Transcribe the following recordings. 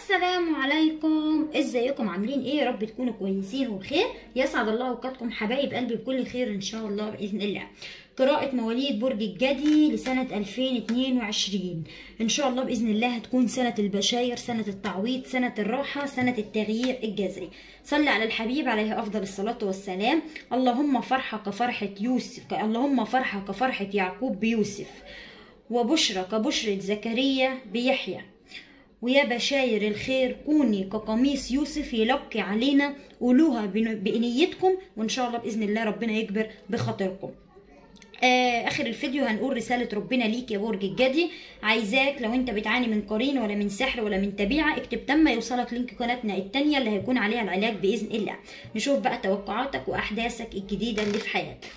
السلام عليكم ازيكم عاملين ايه يا رب تكونوا كويسين وبخير يسعد الله اوقاتكم حبايب قلبي بكل خير ان شاء الله باذن الله قراءة مواليد برج الجدي لسنة 2022 إن شاء الله بإذن الله هتكون سنة البشاير سنة التعويض سنة الراحة سنة التغيير الجذري صلي على الحبيب عليه أفضل الصلاة والسلام اللهم فرحة كفرحة يوسف اللهم فرحة كفرحة يعقوب بيوسف وبشرى كبشرة زكريا بيحيى ويا بشاير الخير كوني كقميص يوسف يلقي علينا قولوها بنيتكم وان شاء الله باذن الله ربنا يكبر بخاطركم آه اخر الفيديو هنقول رساله ربنا ليك يا برج الجدي عايزاك لو انت بتعاني من قرين ولا من سحر ولا من تبيعه اكتب تم يوصلك لينك قناتنا التانية اللي هيكون عليها العلاج باذن الله نشوف بقى توقعاتك واحداثك الجديده اللي في حياتك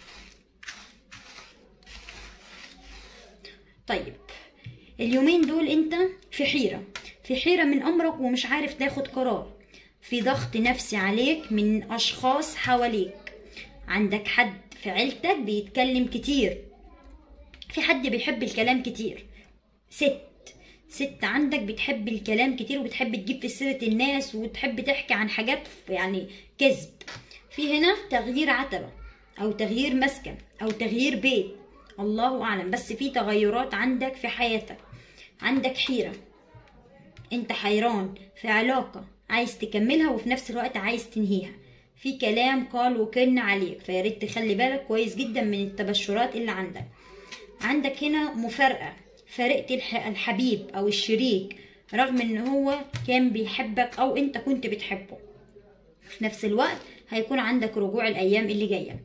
طيب اليومين دول انت في حيرة في حيرة من امرك ومش عارف تاخد قرار في ضغط نفسي عليك من اشخاص حواليك عندك حد في عيلتك بيتكلم كتير في حد بيحب الكلام كتير ست ست عندك بتحب الكلام كتير وبتحب تجيب في سيرة الناس وتحب تحكي عن حاجات يعني كذب في هنا تغيير عتبة او تغيير مسكن او تغيير بيت الله اعلم بس في تغيرات عندك في حياتك عندك حيرة انت حيران في علاقة عايز تكملها وفي نفس الوقت عايز تنهيها في كلام قال وكن عليك فياريت تخلي بالك كويس جدا من التبشرات اللي عندك عندك هنا مفارقة فارقت الحبيب او الشريك رغم ان هو كان بيحبك او انت كنت بتحبه في نفس الوقت هيكون عندك رجوع الايام اللي جايه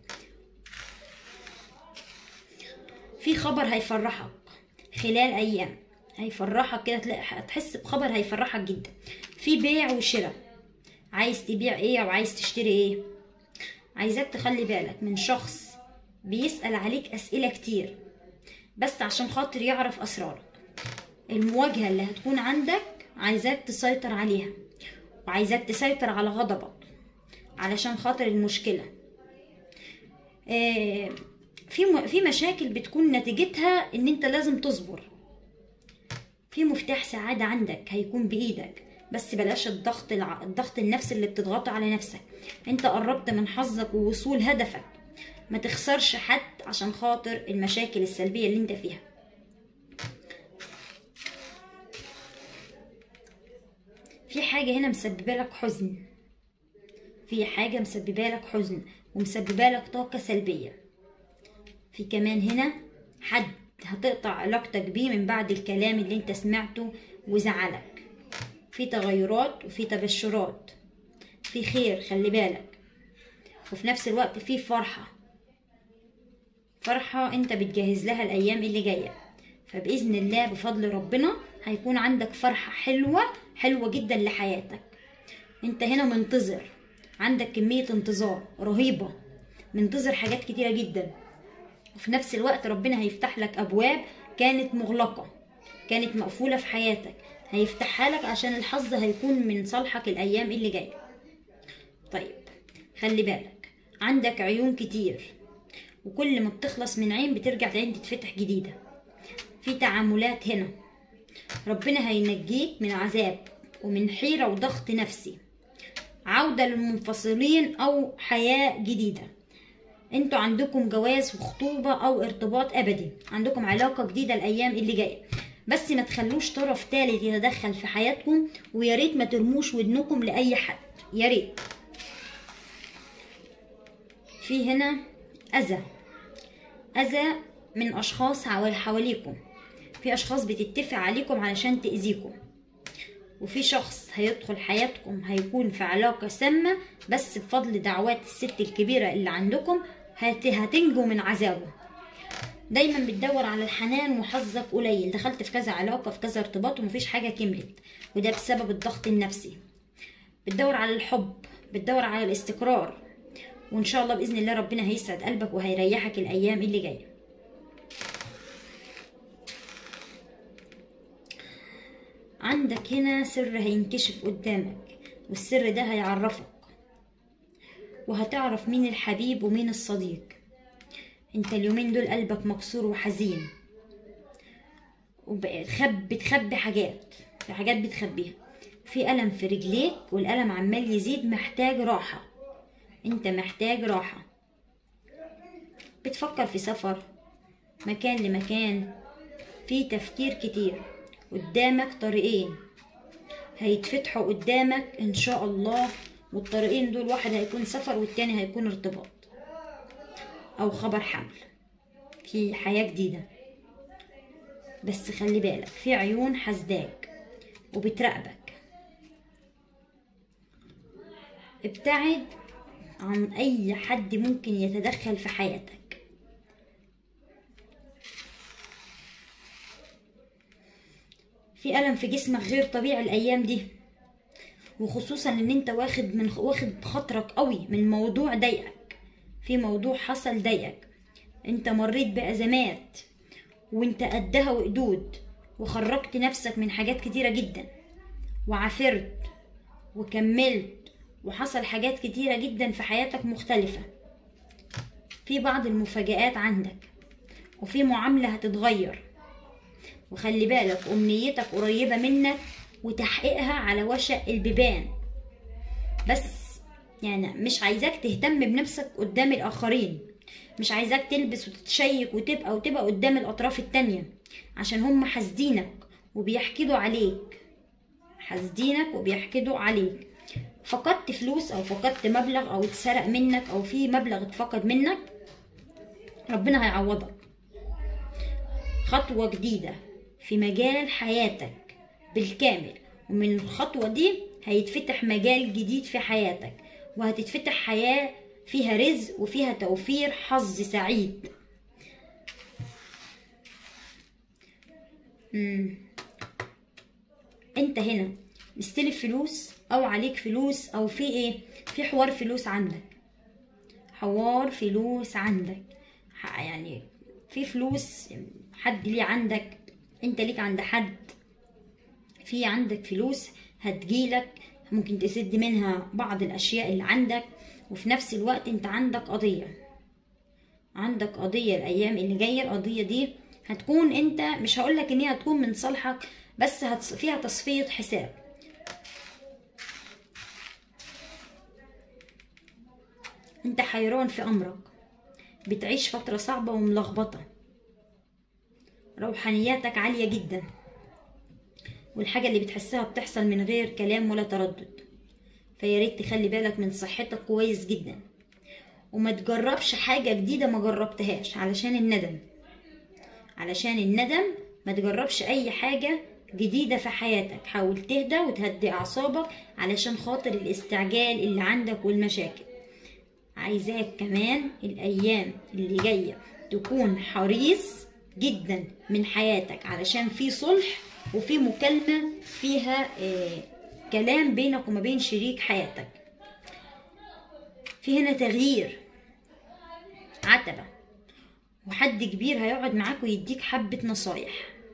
في خبر هيفرحك خلال ايام هيفرحك كده تلاقي هتحس بخبر هيفرحك جدا في بيع وشراء عايز تبيع ايه او عايز تشتري ايه عايزاك تخلي بالك من شخص بيسأل عليك اسئلة كتير بس عشان خاطر يعرف اسرارك المواجهة اللي هتكون عندك عايزاك تسيطر عليها وعايزاك تسيطر على غضبك علشان خاطر المشكلة آه في في مشاكل بتكون نتيجتها ان انت لازم تصبر في مفتاح سعادة عندك هيكون بإيدك بس بلاش الضغط الع... الضغط النفسي اللي بتضغطه على نفسك انت قربت من حظك ووصول هدفك ما تخسرش حد عشان خاطر المشاكل السلبية اللي انت فيها في حاجة هنا مسببة لك حزن في حاجة مسببة لك حزن ومسببة لك طاقة سلبية في كمان هنا حد هتقطع علاقتك بيه من بعد الكلام اللي انت سمعته وزعلك في تغيرات وفي تبشرات في خير خلي بالك وفي نفس الوقت في فرحة فرحة انت بتجهز لها الايام اللي جاية فبإذن الله بفضل ربنا هيكون عندك فرحة حلوة حلوة جدا لحياتك انت هنا منتظر عندك كمية انتظار رهيبة منتظر حاجات كتيرة جدا وفي نفس الوقت ربنا هيفتح لك ابواب كانت مغلقه كانت مقفوله في حياتك هيفتحها لك عشان الحظ هيكون من صالحك الايام اللي جايه طيب خلي بالك عندك عيون كتير وكل ما بتخلص من عين بترجع عين تتفتح جديده في تعاملات هنا ربنا هينجيك من عذاب ومن حيره وضغط نفسي عوده للمنفصلين او حياه جديده انتوا عندكم جواز وخطوبة او ارتباط ابدي عندكم علاقة جديدة الايام اللي جاية بس ما تخلوش طرف تالت يتدخل في حياتكم ويا ريت ما ترموش ودنكم لاي حد يا ريت في هنا اذى اذى من اشخاص حواليكم في اشخاص بتتفق عليكم علشان تاذيكم وفي شخص هيدخل حياتكم هيكون في علاقة سامة بس بفضل دعوات الست الكبيرة اللي عندكم هتنجوا من عذابه دايما بتدور على الحنان وحظك قليل دخلت في كذا علاقة في كذا ارتباط ومفيش حاجة كملت وده بسبب الضغط النفسي بتدور على الحب بتدور على الاستقرار وان شاء الله باذن الله ربنا هيسعد قلبك وهيريحك الايام اللي جايه عندك هنا سر هينكشف قدامك والسر ده هيعرفك وهتعرف مين الحبيب ومين الصديق انت اليومين دول قلبك مكسور وحزين وبتخبي بتخبي حاجات في حاجات بتخبيها في ألم في رجليك والألم عمال يزيد محتاج راحة انت محتاج راحة بتفكر في سفر مكان لمكان في تفكير كتير قدامك طريقين هيتفتحوا قدامك ان شاء الله والطريقين دول واحد هيكون سفر والتاني هيكون ارتباط او خبر حمل في حياة جديدة بس خلي بالك في عيون حسداك وبتراقبك ابتعد عن اي حد ممكن يتدخل في حياتك في ألم في جسمك غير طبيعي الأيام دي وخصوصا ان انت واخد من واخد خاطرك قوي من موضوع ضايقك في موضوع حصل ضايقك انت مريت بأزمات وانت قدها وقدود وخرجت نفسك من حاجات كتيرة جدا وعافرت وكملت وحصل حاجات كتيرة جدا في حياتك مختلفة في بعض المفاجآت عندك وفي معاملة هتتغير وخلي بالك أمنيتك قريبة منك وتحقيقها على وشك البيبان بس يعني مش عايزاك تهتم بنفسك قدام الآخرين مش عايزاك تلبس وتتشيك وتبقى وتبقى قدام الأطراف التانية عشان هم حاسدينك وبيحكدوا عليك حاسدينك وبيحكدوا عليك فقدت فلوس او فقدت مبلغ او اتسرق منك او في مبلغ اتفقد منك ربنا هيعوضك خطوة جديدة في مجال حياتك بالكامل ومن الخطوة دي هيتفتح مجال جديد في حياتك وهتتفتح حياة فيها رزق وفيها توفير حظ سعيد مم. انت هنا مستلف فلوس او عليك فلوس او في ايه في حوار فلوس عندك حوار فلوس عندك يعني في فلوس حد ليه عندك انت ليك عند حد في عندك فلوس هتجيلك ممكن تسد منها بعض الاشياء اللي عندك وفي نفس الوقت انت عندك قضية عندك قضية الايام اللي جاية القضية دي هتكون انت مش هقولك ان هي هتكون من صالحك بس هتص... فيها تصفية حساب انت حيران في امرك بتعيش فترة صعبة وملخبطة روحانياتك عالية جدا والحاجة اللي بتحسها بتحصل من غير كلام ولا تردد فياريت تخلي بالك من صحتك كويس جدا وما تجربش حاجة جديدة ما جربتهاش علشان الندم علشان الندم ما تجربش اي حاجة جديدة في حياتك حاول تهدى وتهدي اعصابك علشان خاطر الاستعجال اللي عندك والمشاكل عايزاك كمان الايام اللي جاية تكون حريص جدا من حياتك علشان في صلح وفي مكالمة فيها آه كلام بينك وما بين شريك حياتك في هنا تغيير عتبة وحد كبير هيقعد معاك ويديك حبة نصايح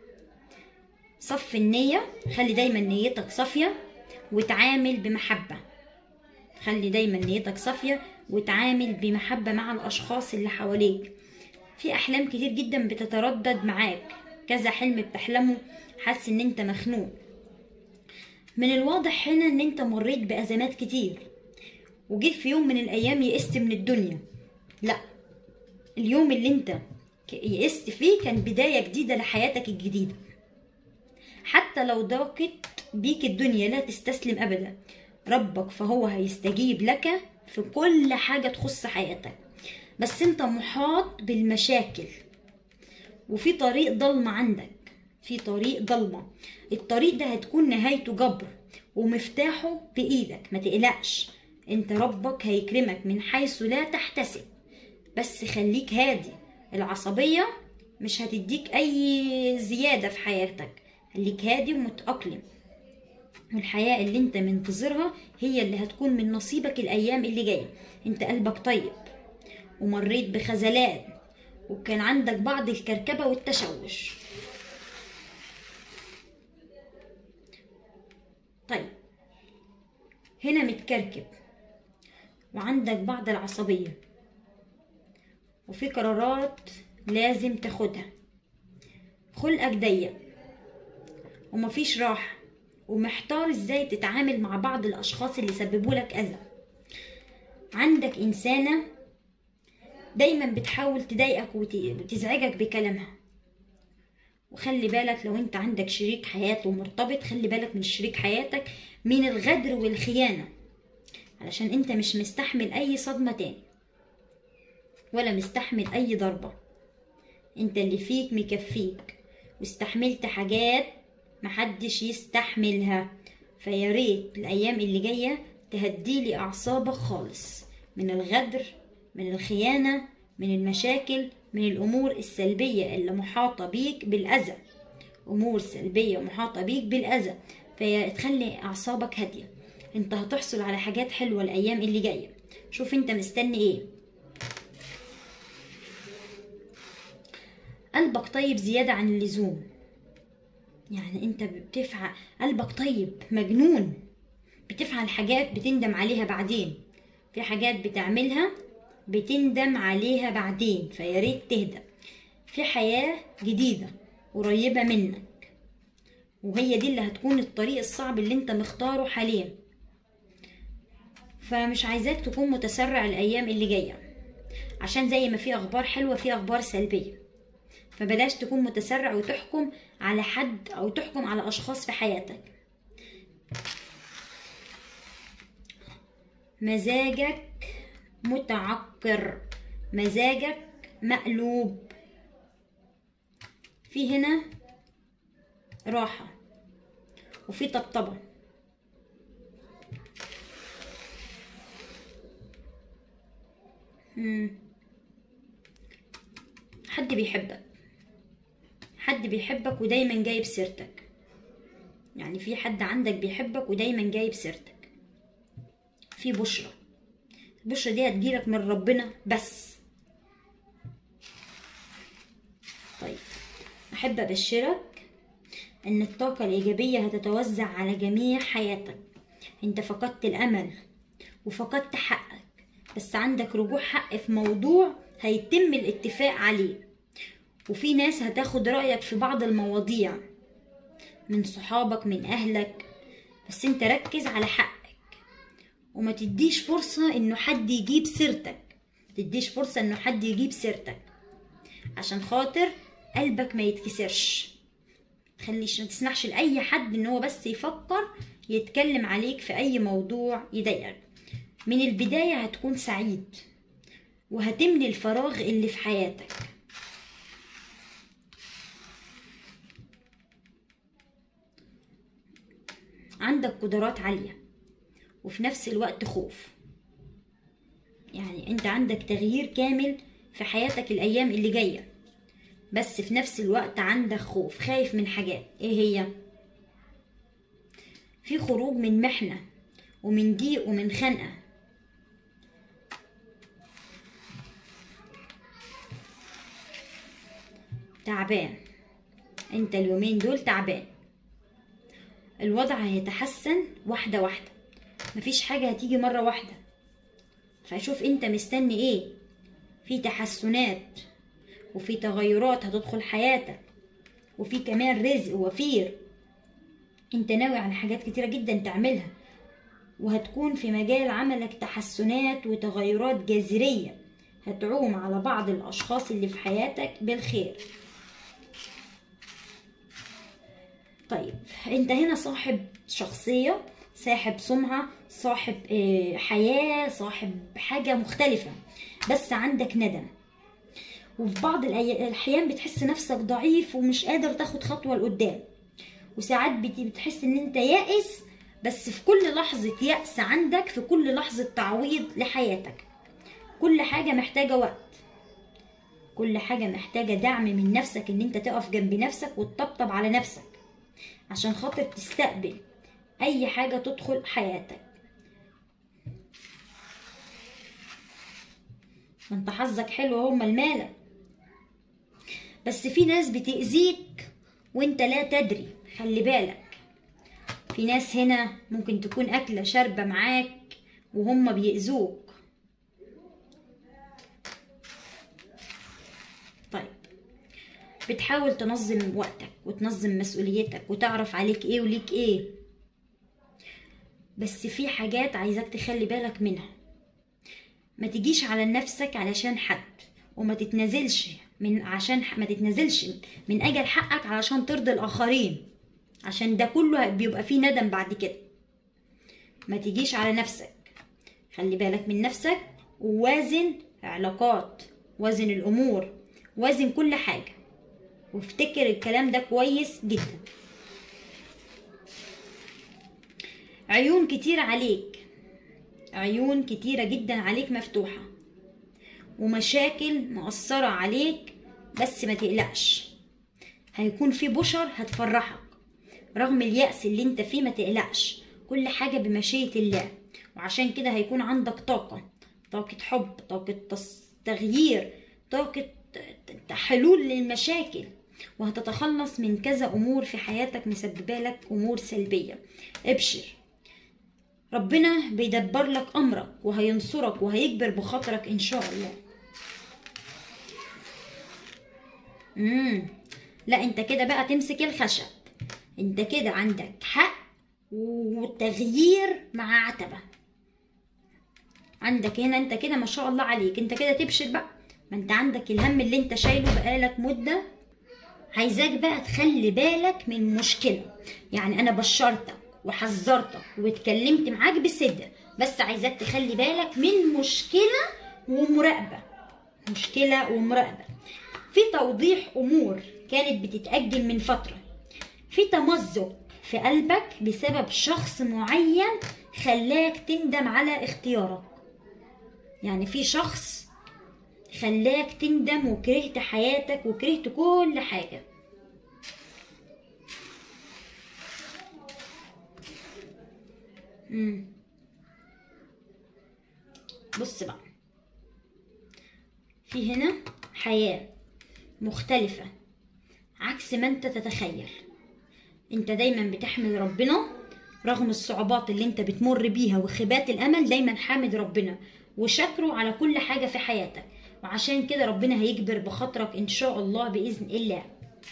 صف النية خلي دايما نيتك صافية وتعامل بمحبة خلي دايما نيتك صافية وتعامل بمحبة مع الأشخاص اللي حواليك في أحلام كتير جدا بتتردد معاك كذا حلم بتحلمه حاسس ان انت مخنوق من الواضح هنا ان انت مريت بأزمات كتير وجيت في يوم من الأيام يئست من الدنيا لا اليوم اللي انت يئست فيه كان بداية جديدة لحياتك الجديدة حتى لو ضاقت بيك الدنيا لا تستسلم أبدا ربك فهو هيستجيب لك في كل حاجة تخص حياتك بس انت محاط بالمشاكل وفي طريق ضلمة عندك في طريق ضلمة الطريق ده هتكون نهايته جبر ومفتاحه بإيدك ما تقلقش انت ربك هيكرمك من حيث لا تحتسب بس خليك هادي العصبية مش هتديك أي زيادة في حياتك خليك هادي ومتأقلم والحياة اللي انت منتظرها هي اللي هتكون من نصيبك الأيام اللي جاية انت قلبك طيب ومريت بخذلان وكان عندك بعض الكركبة والتشوش طيب هنا متكركب وعندك بعض العصبية وفي قرارات لازم تاخدها خلقك ضيق ومفيش راحة ومحتار ازاي تتعامل مع بعض الاشخاص اللي سببوا لك اذى عندك انسانة دايما بتحاول تضايقك وت- وتزعجك بكلامها وخلي بالك لو انت عندك شريك حياة ومرتبط خلي بالك من شريك حياتك من الغدر والخيانة علشان انت مش مستحمل اي صدمة تاني ولا مستحمل اي ضربة انت اللي فيك مكفيك واستحملت حاجات محدش يستحملها فيا ريت الايام اللي جايه تهديلي اعصابك خالص من الغدر من الخيانه من المشاكل من الامور السلبيه اللي محاطه بيك بالاذى امور سلبيه محاطه بيك بالاذى فيا تخلي اعصابك هاديه انت هتحصل على حاجات حلوه الايام اللي جايه شوف انت مستني ايه قلبك طيب زياده عن اللزوم يعني انت بتفعل قلبك طيب مجنون بتفعل حاجات بتندم عليها بعدين في حاجات بتعملها بتندم عليها بعدين فيا ريت تهدى في حياة جديدة قريبة منك وهي دي اللي هتكون الطريق الصعب اللي انت مختاره حاليا فمش عايزاك تكون متسرع الايام اللي جايه عشان زي ما في اخبار حلوه في اخبار سلبيه فبلاش تكون متسرع وتحكم على حد او تحكم على اشخاص في حياتك مزاجك متعكر مزاجك مقلوب في هنا راحة وفي طبطبة مم. حد بيحبك حد بيحبك ودايما جايب سيرتك يعني في حد عندك بيحبك ودايما جايب سيرتك في بشرة البشرة دي هتجيلك من ربنا بس طيب أحب أبشرك إن الطاقة الإيجابية هتتوزع على جميع حياتك أنت فقدت الأمل وفقدت حقك بس عندك رجوع حق في موضوع هيتم الاتفاق عليه وفي ناس هتاخد رأيك في بعض المواضيع من صحابك من أهلك بس انت ركز على حقك وما تديش فرصة انه حد يجيب سيرتك تديش فرصة انه حد يجيب سيرتك عشان خاطر قلبك ما يتكسرش تخليش ما تسمحش لأي حد ان هو بس يفكر يتكلم عليك في أي موضوع يضايقك من البداية هتكون سعيد وهتملي الفراغ اللي في حياتك عندك قدرات عالية وفي نفس الوقت خوف يعني انت عندك تغيير كامل في حياتك الايام اللي جاية بس في نفس الوقت عندك خوف خايف من حاجات ايه هي في خروج من محنة ومن ضيق ومن خنقة تعبان انت اليومين دول تعبان الوضع هيتحسن واحدة واحدة مفيش حاجة هتيجي مرة واحدة فشوف انت مستني ايه في تحسنات وفي تغيرات هتدخل حياتك وفي كمان رزق وفير انت ناوي على حاجات كتيرة جدا تعملها وهتكون في مجال عملك تحسنات وتغيرات جذرية هتعوم على بعض الأشخاص اللي في حياتك بالخير طيب انت هنا صاحب شخصية صاحب سمعة صاحب آه، حياة صاحب حاجة مختلفة بس عندك ندم وفي بعض الأي- الأحيان بتحس نفسك ضعيف ومش قادر تاخد خطوة لقدام وساعات بت- بتحس ان انت يائس بس في كل لحظة يأس عندك في كل لحظة تعويض لحياتك كل حاجة محتاجة وقت كل حاجة محتاجة دعم من نفسك ان انت تقف جنب نفسك وتطبطب على نفسك عشان خاطر تستقبل اي حاجة تدخل حياتك ما انت حظك حلو اهو امال مالك بس في ناس بتأذيك وانت لا تدري خلي بالك في ناس هنا ممكن تكون أكلة شاربة معاك وهم بيأذوك طيب بتحاول تنظم وقتك وتنظم مسؤوليتك وتعرف عليك ايه وليك ايه بس في حاجات عايزاك تخلي بالك منها ما تجيش على نفسك علشان حد وما تتنازلش من عشان ما تتنازلش من اجل حقك علشان ترضي الاخرين عشان ده كله بيبقى فيه ندم بعد كده ما تجيش على نفسك خلي بالك من نفسك ووازن علاقات وازن الامور وازن كل حاجه وافتكر الكلام ده كويس جدا عيون كتير عليك عيون كتيرة جدا عليك مفتوحة ومشاكل مؤثرة عليك بس ما تقلقش هيكون في بشر هتفرحك رغم اليأس اللي انت فيه ما تقلقش كل حاجة بمشيئة الله وعشان كده هيكون عندك طاقة طاقة حب طاقة تغيير طاقة حلول للمشاكل وهتتخلص من كذا أمور في حياتك مسببة لك أمور سلبية ابشر ربنا بيدبر لك أمرك وهينصرك وهيكبر بخاطرك إن شاء الله مم. لا انت كده بقى تمسك الخشب انت كده عندك حق والتغيير مع عتبة عندك هنا انت كده ما شاء الله عليك انت كده تبشر بقى ما انت عندك الهم اللي انت شايله بقالك مدة عايزاك بقى تخلي بالك من مشكلة يعني انا بشرتك وحذرتك واتكلمت معاك بصدق بس عايزاك تخلي بالك من مشكلة ومراقبة مشكلة ومراقبة في توضيح امور كانت بتتأجل من فترة في تمزق في قلبك بسبب شخص معين خلاك تندم على اختيارك يعني في شخص خلاك تندم وكرهت حياتك وكرهت كل حاجة مم. بص بقى في هنا حياة مختلفة عكس ما انت تتخيل انت دايما بتحمد ربنا رغم الصعوبات اللي انت بتمر بيها وخيبات الامل دايما حامد ربنا وشكره على كل حاجة في حياتك وعشان كده ربنا هيجبر بخاطرك ان شاء الله باذن الله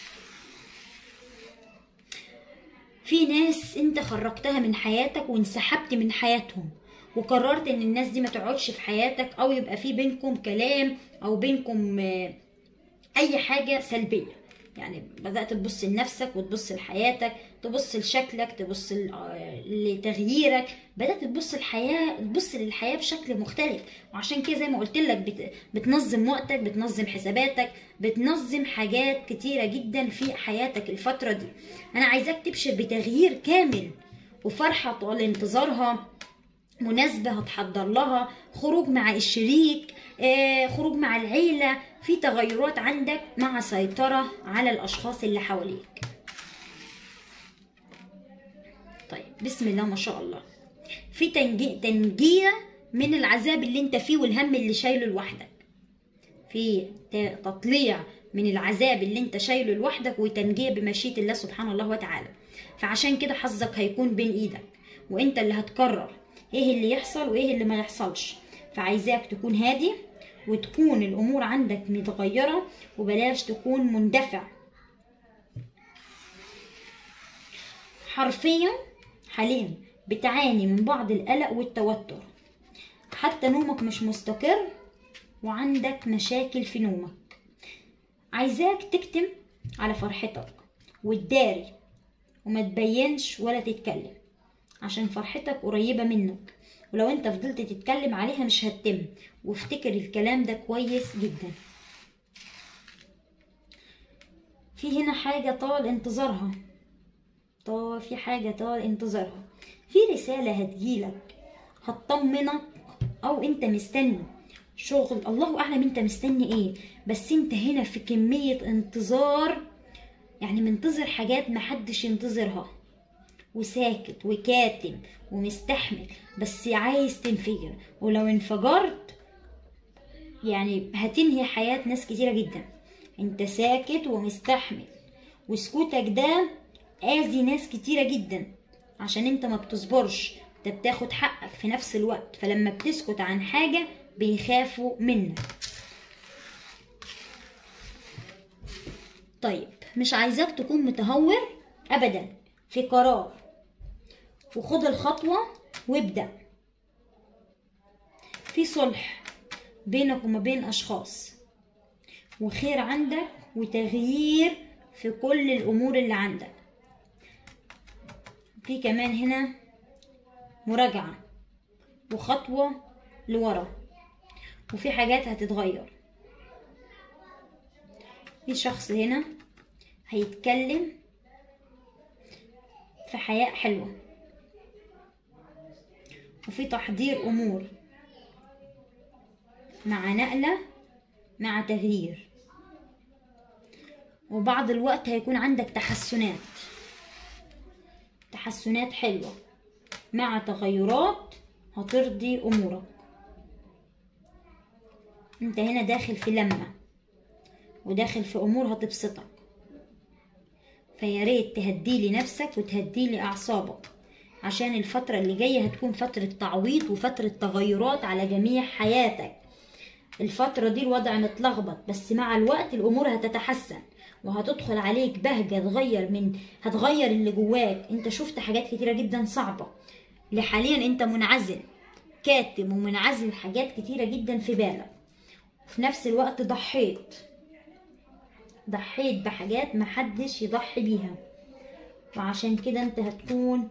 في ناس انت خرجتها من حياتك وانسحبت من حياتهم وقررت ان الناس دي ما تقعدش في حياتك او يبقى في بينكم كلام او بينكم اي حاجة سلبية يعني بدأت تبص لنفسك وتبص لحياتك تبص لشكلك تبص لتغييرك بدأت تبص الحياة تبص للحياة بشكل مختلف وعشان كده زي ما قلت لك بت... بتنظم وقتك بتنظم حساباتك بتنظم حاجات كتيرة جدا في حياتك الفترة دي أنا عايزاك تبشر بتغيير كامل وفرحة طوال انتظارها مناسبة هتحضر لها خروج مع الشريك آه، خروج مع العيلة في تغيرات عندك مع سيطرة على الأشخاص اللي حواليك طيب بسم الله ما شاء الله في تنجي... تنجية من العذاب اللي انت فيه والهم اللي شايله لوحدك في تطليع من العذاب اللي انت شايله لوحدك وتنجية بمشيئة الله سبحانه الله وتعالى فعشان كده حظك هيكون بين ايدك وانت اللي هتقرر ايه اللي يحصل وايه اللي ما يحصلش فعايزاك تكون هادي وتكون الامور عندك متغيره وبلاش تكون مندفع حرفيا حاليا بتعاني من بعض القلق والتوتر حتى نومك مش مستقر وعندك مشاكل في نومك عايزاك تكتم على فرحتك وتداري وما تبينش ولا تتكلم عشان فرحتك قريبة منك ولو انت فضلت تتكلم عليها مش هتتم وافتكر الكلام ده كويس جدا في هنا حاجة طال انتظارها طال في حاجة طال انتظارها في رسالة هتجيلك هتطمنك او انت مستني شغل الله اعلم انت مستني ايه بس انت هنا في كمية انتظار يعني منتظر حاجات محدش ينتظرها وساكت وكاتم ومستحمل بس عايز تنفجر ولو انفجرت يعني هتنهي حياة ناس كتيرة جدا انت ساكت ومستحمل وسكوتك ده اذي ناس كتيرة جدا عشان انت ما بتصبرش انت بتاخد حقك في نفس الوقت فلما بتسكت عن حاجة بيخافوا منك طيب مش عايزاك تكون متهور ابدا في قرار وخد الخطوة وابدأ في صلح بينك وما بين أشخاص وخير عندك وتغيير في كل الأمور اللي عندك في كمان هنا مراجعة وخطوة لورا وفي حاجات هتتغير في شخص هنا هيتكلم في حياة حلوة وفي تحضير أمور مع نقلة مع تغيير وبعض الوقت هيكون عندك تحسنات تحسنات حلوة مع تغيرات هترضي أمورك انت هنا داخل في لمة وداخل في أمور هتبسطك فيا ريت تهدي لنفسك وتهدي لأعصابك عشان الفترة اللي جاية هتكون فترة تعويض وفترة تغيرات على جميع حياتك الفترة دي الوضع متلخبط بس مع الوقت الأمور هتتحسن وهتدخل عليك بهجة تغير من هتغير اللي جواك انت شفت حاجات كتيرة جدا صعبة لحاليا انت منعزل كاتم ومنعزل حاجات كتيرة جدا في بالك وفي نفس الوقت ضحيت ضحيت بحاجات محدش يضحي بيها وعشان كده انت هتكون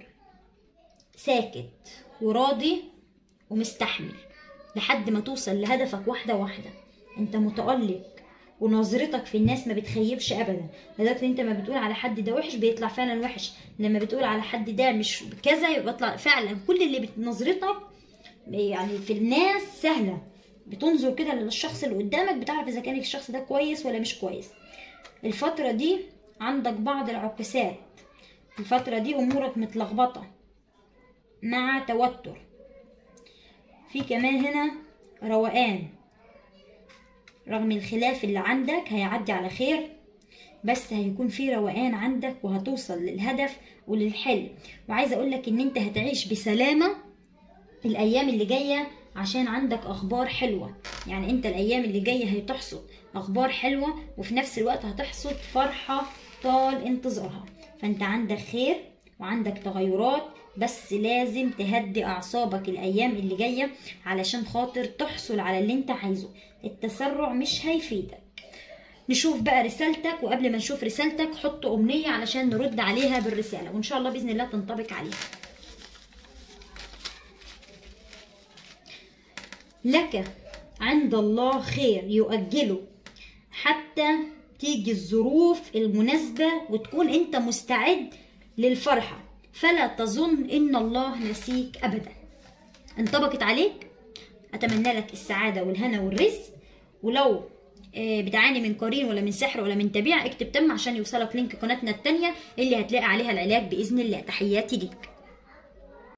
ساكت وراضي ومستحمل لحد ما توصل لهدفك واحدة واحدة انت متألق ونظرتك في الناس ما بتخيبش ابدا لدرجه انت ما بتقول على حد ده وحش بيطلع فعلا وحش لما بتقول على حد ده مش كذا يبقى بيطلع فعلا كل اللي بت- نظرتك يعني في الناس سهله بتنظر كده للشخص اللي قدامك بتعرف اذا كان الشخص ده كويس ولا مش كويس الفتره دي عندك بعض العكسات الفتره دي امورك متلخبطه مع توتر في كمان هنا روقان رغم الخلاف اللي عندك هيعدي على خير بس هيكون في روقان عندك وهتوصل للهدف وللحلم وعايزه اقولك ان انت هتعيش بسلامه الايام اللي جايه عشان عندك اخبار حلوه يعني انت الايام اللي جايه هتحصد اخبار حلوه وفي نفس الوقت هتحصد فرحه طال انتظارها فانت عندك خير وعندك تغيرات بس لازم تهدي اعصابك الايام اللي جايه علشان خاطر تحصل على اللي انت عايزه التسرع مش هيفيدك نشوف بقى رسالتك وقبل ما نشوف رسالتك حط امنيه علشان نرد عليها بالرساله وان شاء الله باذن الله تنطبق عليها لك عند الله خير يؤجله حتى تيجي الظروف المناسبة وتكون انت مستعد للفرحة فلا تظن ان الله نسيك ابدا انطبقت عليك اتمنى لك السعادة والهنا والرزق ولو آه، بتعاني من قرين ولا من سحر ولا من تبيع اكتب تم عشان يوصلك لينك قناتنا التانية اللي هتلاقي عليها العلاج بإذن الله تحياتي ليك